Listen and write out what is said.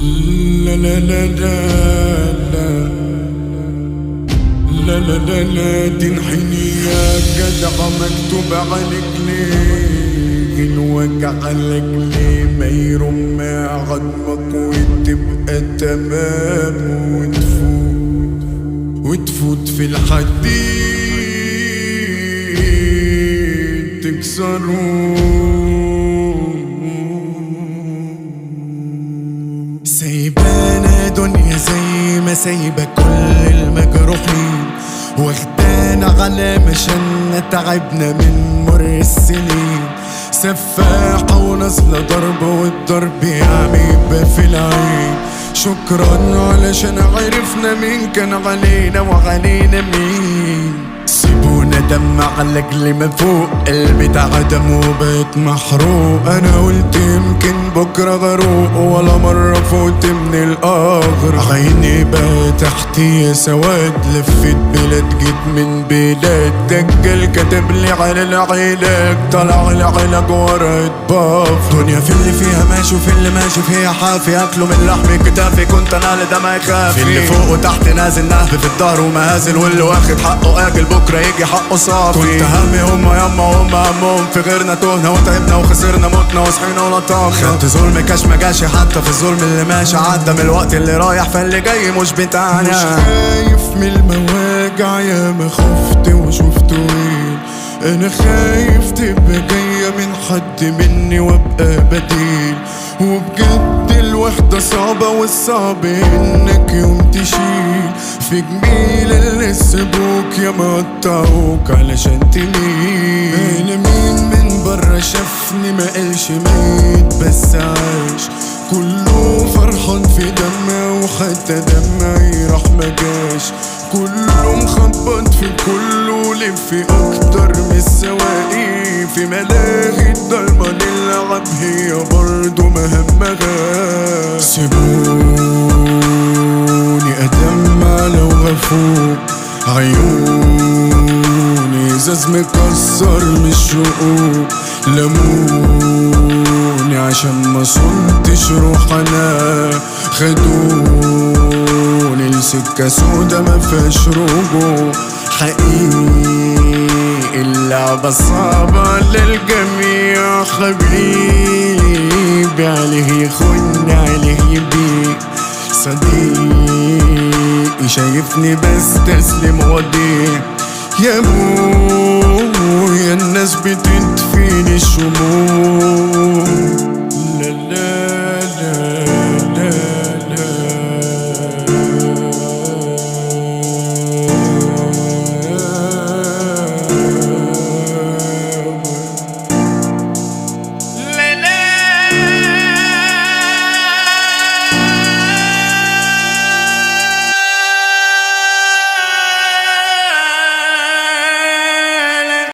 لا لا لا لا لا لا لا لا لا تنحني يا جدع مكتوب عليك ليه الوجع لك ليه ما يرم عظمك وتبقى تمام وتفوت وتفوت في الحديد تكسروه سايبانا دنيا زي ما سايبة كل المجروحين واخدانا على مشان تعبنا من مر السنين سفاحة ونازلة ضرب والضرب يعمي يبقى في العين شكرا علشان عرفنا مين كان علينا وعلينا مين سيبونا دم على رجلي من فوق قلبي دم وبقيت محروق انا قلت يمكن بكره غروق ولا مره فوت من الاغر عيني بقى تحتي سواد لفت بلاد جيت من بلاد دجال كاتب لي على العلاج طلع العلاج ورا اتباف دنيا في اللي فيها ماشي وفي اللي ماشي فيها حافي اكله من لحم كتافي كنت انا لدمعي خافي في اللي فوق وتحت نازل نهب في الظهر ومهازل واللي واخد حقه اجل بكره يجي حقه صافي كنت همي هما يما هما همهم في غيرنا تهنا وتعبنا وخسرنا متنا وصحينا ولطمنا خدت ظلم كاش ما جاش حتى في الظلم اللي ماشي عدى من الوقت اللي رايح فاللي جاي مش بتاعنا مش خايف من المواجع يا ما خفت وشفت وين انا خايف تبقى جاية من حد مني وابقى بديل وبجد الوحدة صعبة والصعب انك يوم تشيل في جميل اللي سبوك يا ما قطعوك علشان تميل انا مين من برا شافني ما قالش ميت بس عايش كله فرحان في دمه وحتى دمعي راح ما جاش كله مخبط في كله لف اكتر من السواقي في ملاهي الضلمة نلعب هي برضه مهمها سيبوني ادمع لو غفوق عيوني ازاز مكسر من الشقوق لموني عشان ما صنتش روح انا خدوني لسكة سودا ما فيهاش رجوع حقيقي اللعبة صعبة للجميع حبيبي عليه يخن عليه يبيع صديقي شايفني بستسلم وضيع يا مو يا الناس بتدفيني الشموع لا لا